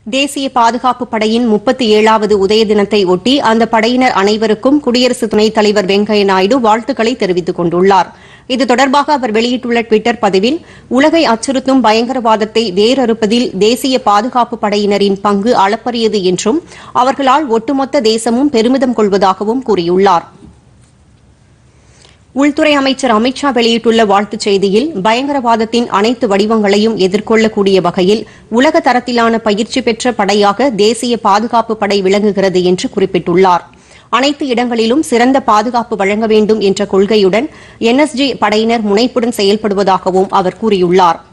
தேசிய பாதுகாப்பு படையின் முப்பத்தி ஏழாவது உதய தினத்தை ஒட்டி அந்த படையினர் அனைவருக்கும் குடியரசு துணைத் தலைவர் வெங்கையா நாயுடு வாழ்த்துக்களை தெரிவித்துக் கொண்டுள்ளார் இது தொடர்பாக அவர் வெளியிட்டுள்ள டுவிட்டர் பதிவில் உலகை அச்சுறுத்தும் பயங்கரவாதத்தை வேரறுப்பதில் தேசிய பாதுகாப்பு படையினரின் பங்கு அளப்பரியது என்றும் அவர்களால் ஒட்டுமொத்த தேசமும் பெருமிதம் கொள்வதாகவும் கூறியுள்ளார் உள்துறை அமைச்சர் அமித் ஷா வெளியிட்டுள்ள வாழ்த்துச் செய்தியில் பயங்கரவாதத்தின் அனைத்து வடிவங்களையும் எதிர்கொள்ளக்கூடிய வகையில் உலக தரத்திலான பயிற்சி பெற்ற படையாக தேசிய பாதுகாப்பு படை விளங்குகிறது என்று குறிப்பிட்டுள்ளார் அனைத்து இடங்களிலும் சிறந்த பாதுகாப்பு வழங்க வேண்டும் என்ற கொள்கையுடன் என்எஸ்ஜி படையினர் முனைப்புடன் செயல்படுவதாகவும் அவர் கூறியுள்ளாா்